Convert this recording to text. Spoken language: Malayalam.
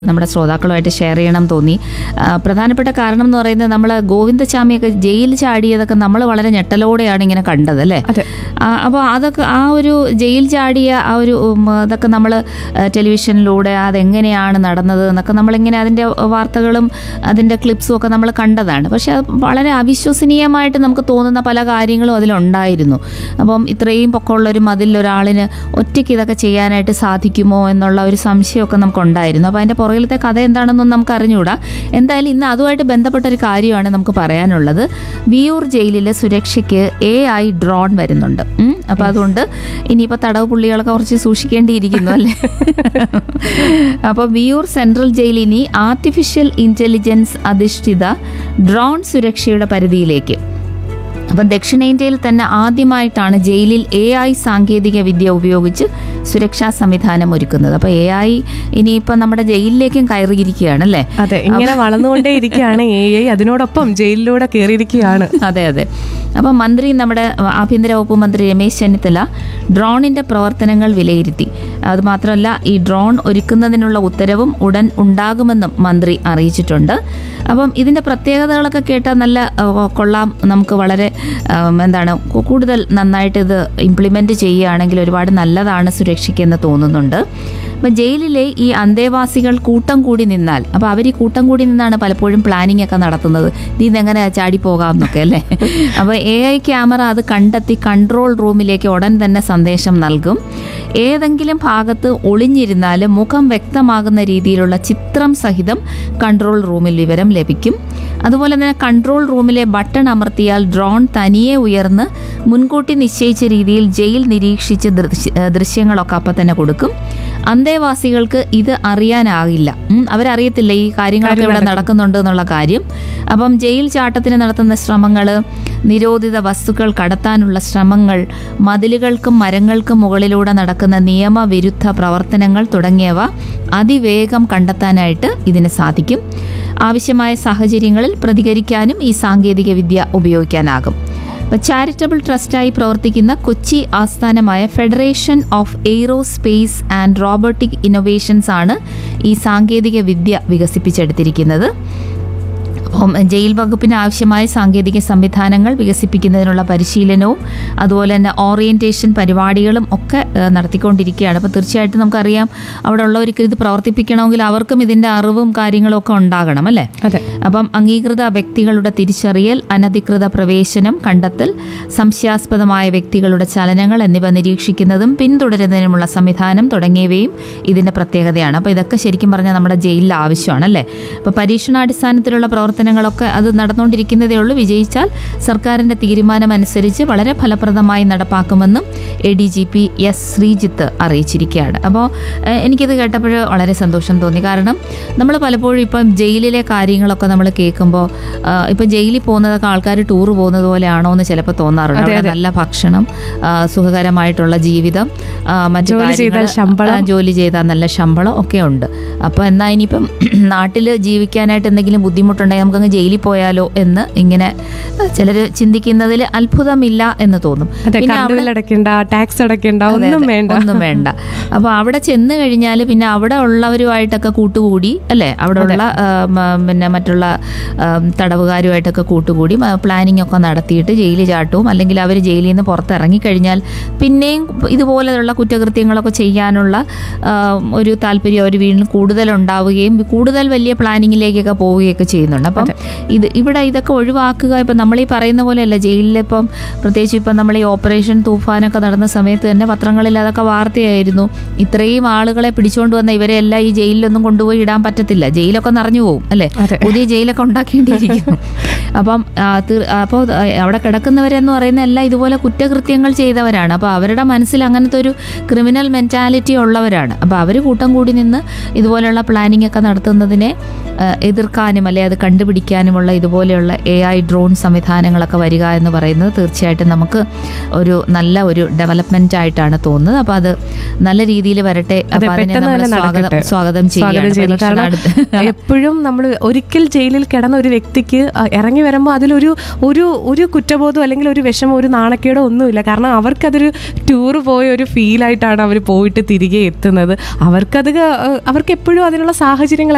നമ്മുടെ ശ്രോതാക്കളുമായിട്ട് ഷെയർ ചെയ്യണം തോന്നി ആ, പ്രധാനപ്പെട്ട കാരണം എന്ന് പറയുന്നത് നമ്മൾ ഗോവിന്ദചാമിയൊക്കെ ജയിൽ ചാടിയതൊക്കെ നമ്മൾ വളരെ ഞെട്ടലോടെയാണ് ഇങ്ങനെ കണ്ടത് അല്ലേ അതെ. അപ്പോൾ അതൊക്കെ ആ ഒരു ജയിൽ ചാടിയ ആ ഒരു ഉം, അതൊക്കെ നമ്മൾ ടെലിവിഷനിലൂടെ അതെങ്ങനെയാണ് നടന്നത് എന്നൊക്കെ നമ്മളിങ്ങനെ അതിൻ്റെ വാർത്തകളും അതിൻ്റെ ക്ലിപ്സും ഒക്കെ നമ്മൾ കണ്ടതാണ് പക്ഷെ അത് വളരെ അവിശ്വസനീയമായിട്ട് നമുക്ക് തോന്നുന്ന പല കാര്യങ്ങളും അതിലുണ്ടായിരുന്നു അപ്പം ഇത്രയും പൊക്കമുള്ള ഒരു മതിൽ ഒരാളിന് ഒറ്റയ്ക്ക് ഇതൊക്കെ ചെയ്യാനായിട്ട് സാധിക്കുമോ എന്നുള്ള ഒരു സംശയമൊക്കെ നമുക്കുണ്ടായിരുന്നു അപ്പോൾ അതിൻ്റെ പുറകിലത്തെ കഥ എന്താണെന്നൊന്നും നമുക്ക് അറിഞ്ഞുകൂടാ എന്തായാലും ഇന്ന് അതുമായിട്ട് ബന്ധപ്പെട്ട ഒരു കാര്യമാണ് നമുക്ക് പറയാനുള്ളത് വിയൂർ ജയിലിലെ സുരക്ഷയ്ക്ക് എ ഐ ഡ്രോൺ വരുന്നുണ്ട് ഉം. അപ്പോൾ അതുകൊണ്ട് ഇനിയിപ്പോൾ തടവ് പുള്ളികളൊക്കെ കുറച്ച് സൂക്ഷിക്കേണ്ടിയിരിക്കുന്നു അല്ലേ അപ്പോൾ വിയൂർ സെൻട്രൽ ജയിൽ ഇനി ആർട്ടിഫിഷ്യൽ ഇൻ്റലിജൻസ് അധിഷ്ഠിത ഡ്രോൺ സുരക്ഷയുടെ പരിധിയിലേക്ക് അപ്പം ദക്ഷിണേന്ത്യയിൽ തന്നെ ആദ്യമായിട്ടാണ് ജയിലിൽ എ ഐ സാങ്കേതിക വിദ്യ ഉപയോഗിച്ച് സുരക്ഷാ സംവിധാനം ഒരുക്കുന്നത് അപ്പോൾ എ ഐ ഇനിയിപ്പോൾ നമ്മുടെ ജയിലിലേക്കും കയറിയിരിക്കുകയാണ് അല്ലേ അതെ ഇങ്ങനെ വളർന്നുകൊണ്ടേ ഇരിക്കുകയാണ് എ ഐ അതിനോടൊപ്പം ജയിലിലൂടെ കയറിയിരിക്കുകയാണ് അതെ അതെ അപ്പം മന്ത്രി നമ്മുടെ ആഭ്യന്തര വകുപ്പ് മന്ത്രി രമേശ് ചെന്നിത്തല ഡ്രോണിന്റെ പ്രവർത്തനങ്ങൾ വിലയിരുത്തി അതുമാത്രമല്ല ഈ ഡ്രോൺ ഒരുക്കുന്നതിനുള്ള ഉത്തരവും ഉടൻ ഉണ്ടാകുമെന്നും മന്ത്രി അറിയിച്ചിട്ടുണ്ട് അപ്പം ഇതിന്റെ പ്രത്യേകതകളൊക്കെ കേട്ടാൽ നല്ല ആ, കൊള്ളാം നമുക്ക് വളരെ ആ, എന്താണ് കു- കൂടുതൽ നന്നായിട്ട് ഇത് ഇംപ്ലിമെന്റ് ചെയ്യുകയാണെങ്കിൽ ഒരുപാട് നല്ലതാണ് സുരക്ഷയ്ക്കെന്ന് തോന്നുന്നുണ്ട് അപ്പം ജയിലിലെ ഈ അന്തേവാസികൾ കൂട്ടം കൂടി നിന്നാൽ അപ്പോൾ അവർ ഈ കൂട്ടം കൂടി നിന്നാണ് പലപ്പോഴും പ്ലാനിങ് ഒക്കെ നടത്തുന്നത് ഇതിൽ എങ്ങനെ ചാടിപ്പോകാം എന്നൊക്കെ അല്ലേ അപ്പോൾ എ ഐ ക്യാമറ അത് കണ്ടെത്തി കൺട്രോൾ റൂമിലേക്ക് ഉടൻ തന്നെ സന്ദേശം നൽകും ഏതെങ്കിലും ഭാഗത്ത് ഒളിഞ്ഞിരുന്നാൽ മുഖം വ്യക്തമാകുന്ന രീതിയിലുള്ള ചിത്രം സഹിതം കൺട്രോൾ റൂമിൽ വിവരം ലഭിക്കും അതുപോലെ തന്നെ കൺട്രോൾ റൂമിലെ ബട്ടൺ അമർത്തിയാൽ ഡ്രോൺ തനിയെ ഉയർന്ന് മുൻകൂട്ടി നിശ്ചയിച്ച രീതിയിൽ ജയിൽ നിരീക്ഷിച്ച് ദൃശ്യ- ഏഹ് ദൃശ്യങ്ങളൊക്കെ അപ്പം തന്നെ കൊടുക്കും അന്തേവാസികൾക്ക് ഇത് അറിയാനാകില്ല ഉം, അവരറിയത്തില്ല ഈ കാര്യങ്ങളൊക്കെ ഇവിടെ നടക്കുന്നുണ്ട് എന്നുള്ള കാര്യം അപ്പം ജയിൽ ചാട്ടത്തിന് നടത്തുന്ന ശ്രമങ്ങൾ നിരോധിത വസ്തുക്കൾ കടത്താനുള്ള ശ്രമങ്ങൾ മതിലുകൾക്കും മരങ്ങൾക്കും മുകളിലൂടെ നടക്കുന്ന നിയമവിരുദ്ധ പ്രവർത്തനങ്ങൾ തുടങ്ങിയവ അതിവേഗം കണ്ടെത്താനായിട്ട് ഇതിന് സാധിക്കും ആവശ്യമായ സാഹചര്യങ്ങളിൽ പ്രതികരിക്കാനും ഈ സാങ്കേതിക വിദ്യ ഉപയോഗിക്കാനാകും ചാരിറ്റബിൾ ട്രസ്റ്റായി പ്രവർത്തിക്കുന്ന കൊച്ചി ആസ്ഥാനമായ federation of aerospace and robotic innovations ആണ് ഈ സാങ്കേതിക വിദ്യ വികസിപ്പിച്ചെടുത്തിരിക്കുന്നത് അപ്പം ജയിൽ വകുപ്പിന് ആവശ്യമായ സാങ്കേതിക സംവിധാനങ്ങൾ വികസിപ്പിക്കുന്നതിനുള്ള പരിശീലനവും അതുപോലെ തന്നെ ഓറിയന്റേഷൻ പരിപാടികളും ഒക്കെ ഏഹ്, നടത്തിക്കൊണ്ടിരിക്കുകയാണ് അപ്പോൾ തീർച്ചയായിട്ടും നമുക്കറിയാം അവിടെ ഉള്ളവർക്ക് ഇത് പ്രവർത്തിപ്പിക്കണമെങ്കിൽ അവർക്കും ഇതിൻ്റെ അറിവും കാര്യങ്ങളും ഒക്കെ ഉണ്ടാകണം അല്ലേ അതെ അപ്പം അംഗീകൃത വ്യക്തികളുടെ തിരിച്ചറിയൽ അനധികൃത പ്രവേശനം കണ്ടെത്തൽ സംശയാസ്പദമായ വ്യക്തികളുടെ ചലനങ്ങൾ എന്നിവ നിരീക്ഷിക്കുന്നതും പിന്തുടരുന്നതിനുമുള്ള സംവിധാനം തുടങ്ങിയവയും ഇതിന്റെ പ്രത്യേകതയാണ് അപ്പോൾ ഇതൊക്കെ ശരിക്കും പറഞ്ഞാൽ നമ്മുടെ ജയിലിൽ ആവശ്യമാണ് അല്ലേ അപ്പോൾ പരീക്ഷണാടിസ്ഥാനത്തിലുള്ള പ്രവർത്തനങ്ങളൊക്കെ അത് നടന്നുകൊണ്ടിരിക്കുന്നതേ ഉള്ളൂ വിജയിച്ചാൽ സർക്കാരിന്റെ തീരുമാനമനുസരിച്ച് വളരെ ഫലപ്രദമായി നടപ്പാക്കുമെന്നും A D G P S Sreejith അറിയിച്ചിരിക്കുകയാണ് അപ്പോൾ എനിക്കിത് കേട്ടപ്പോൾ വളരെ സന്തോഷം തോന്നി കാരണം നമ്മൾ പലപ്പോഴും ഇപ്പം ജയിലിലെ കാര്യങ്ങളൊക്കെ നമ്മൾ കേൾക്കുമ്പോൾ ഇപ്പം ജയിലിൽ പോകുന്നതൊക്കെ ആൾക്കാർ ടൂർ പോകുന്നത് പോലെയാണോ എന്ന് ചിലപ്പോൾ തോന്നാറുണ്ട് അവിടെ നല്ല ഭക്ഷണം ആ, സുഖകരമായിട്ടുള്ള ജീവിതം ആ, മറ്റു ജോലി ചെയ്താൽ കാര്യങ്ങള്, ശമ്പളം. ആ, ജോലി ചെയ്താൽ നല്ല ശമ്പളം ഒക്കെ ഉണ്ട് അപ്പോൾ എന്നാൽ ഇനിയിപ്പം നാട്ടിൽ ജീവിക്കാനായിട്ട് എന്തെങ്കിലും ബുദ്ധിമുട്ടുണ്ടെങ്കിൽ നമുക്കങ്ങ് ജയിലിൽ പോയാലോ എന്ന് ഇങ്ങനെ ചിലർ ചിന്തിക്കുന്നതിൽ അത്ഭുതമില്ല എന്ന് തോന്നും അതെ പിന്നെ കറണ്ട് ബിൽ അടയ്ക്കണ്ട ടാക്സ് അടയ്ക്കണ്ട അതെ, ഒന്നും അതെ. വേണ്ട ഒന്നും വേണ്ട അപ്പൊ അവിടെ ചെന്ന് കഴിഞ്ഞാൽ പിന്നെ അവിടെ ഉള്ളവരുമായിട്ടൊക്കെ കൂട്ടുകൂടി അല്ലെ അവിടെ ഉള്ള ആ, മ- പിന്നെ മറ്റുള്ള ആ, തടവുകാരുമായിട്ടൊക്കെ കൂട്ടുകൂടി പ്ലാനിങ് ഒക്കെ നടത്തിയിട്ട് ജയിലിൽ ചാട്ടവും അല്ലെങ്കിൽ അവർ ജയിലിൽ നിന്ന് പുറത്തിറങ്ങി കഴിഞ്ഞാൽ പിന്നെയും ഇതുപോലെയുള്ള കുറ്റകൃത്യങ്ങളൊക്കെ ചെയ്യാനുള്ള ആ, ഒരു താല്പര്യം അവർ വീണ്ടും കൂടുതൽ ഉണ്ടാവുകയും കൂടുതൽ വലിയ പ്ലാനിങ്ങിലേക്കൊക്കെ പോവുകയൊക്കെ ചെയ്യുന്നുണ്ട് അപ്പം ഇത് ഇവിടെ ഇതൊക്കെ ഒഴിവാക്കുക ഇപ്പം നമ്മൾ ഈ പറയുന്ന പോലെയല്ല ജയിലിൽ ഇപ്പം പ്രത്യേകിച്ച് ഇപ്പം നമ്മൾ ഈ ഓപ്പറേഷൻ തൂഫാനൊക്കെ നടന്ന സമയത്ത് തന്നെ പത്രങ്ങളിൽ അതൊക്കെ വാർത്തയായിരുന്നു ഇത്രയും ആളുകളെ പിടിച്ചുകൊണ്ട് വന്ന ഇവരെ എല്ലാം ഈ ജയിലിലൊന്നും കൊണ്ടുപോയി ഇടാൻ പറ്റത്തില്ല ജയിലൊക്കെ നിറഞ്ഞു പോകും അല്ലേ അതെ. പുതിയ ജയിലൊക്കെ ഉണ്ടാക്കേണ്ടിയിരിക്കുന്നു അപ്പം ആ, തീർ- അപ്പോൾ അവിടെ കിടക്കുന്നവരെന്ന് പറയുന്ന എല്ലാം ഇതുപോലെ കുറ്റകൃത്യങ്ങൾ ചെയ്തവരാണ് അപ്പോൾ അവരുടെ മനസ്സിൽ അങ്ങനത്തെ ഒരു ക്രിമിനൽ മെൻറ്റാലിറ്റി ഉള്ളവരാണ് അപ്പോൾ അവർ കൂട്ടം കൂടി നിന്ന് ഇതുപോലെയുള്ള പ്ലാനിംഗ് ഒക്കെ നടത്തുന്നതിനെ ആ, എതിർക്കാനും അല്ലെ അത് കണ്ടുപിടിക്കാനുമുള്ള ഇതുപോലെയുള്ള എ ഐ ഡ്രോൺ സംവിധാനങ്ങളൊക്കെ വരിക എന്ന് പറയുന്നത് തീർച്ചയായിട്ടും നമുക്ക് ഒരു നല്ല ഒരു ഡെവലപ്മെന്റ് ആയിട്ടാണ് തോന്നുന്നത് അപ്പോൾ അത് നല്ല രീതിയിൽ വരട്ടെ അതെ അപ്പോൾ അതിനെ പെട്ടെന്ന് നമ്മൾ തന്നെ സ്വാഗതം നടക്കട്ടെ സ്വാഗതം സ്വാഗതം ചെയ്യുന്നു ചെയ്യണം കാരണം എപ്പോഴും നമ്മൾ ഒരിക്കൽ ജയിലിൽ കിടന്ന ഒരു വ്യക്തിക്ക് അഹ്, ഇറങ്ങി വരുമ്പോൾ അതിലൊരു ഒരു ഒരു കുറ്റബോധം അല്ലെങ്കിൽ ഒരു വിഷമോ ഒരു നാണക്കേടോ ഒന്നുമില്ല കാരണം അവർക്കതൊരു ടൂർ പോയ ഒരു ഫീലായിട്ടാണ് അവർ പോയിട്ട് തിരികെ എത്തുന്നത് അവർക്കത് ക- അഹ് അവർക്ക് എപ്പോഴും അതിനുള്ള സാഹചര്യങ്ങൾ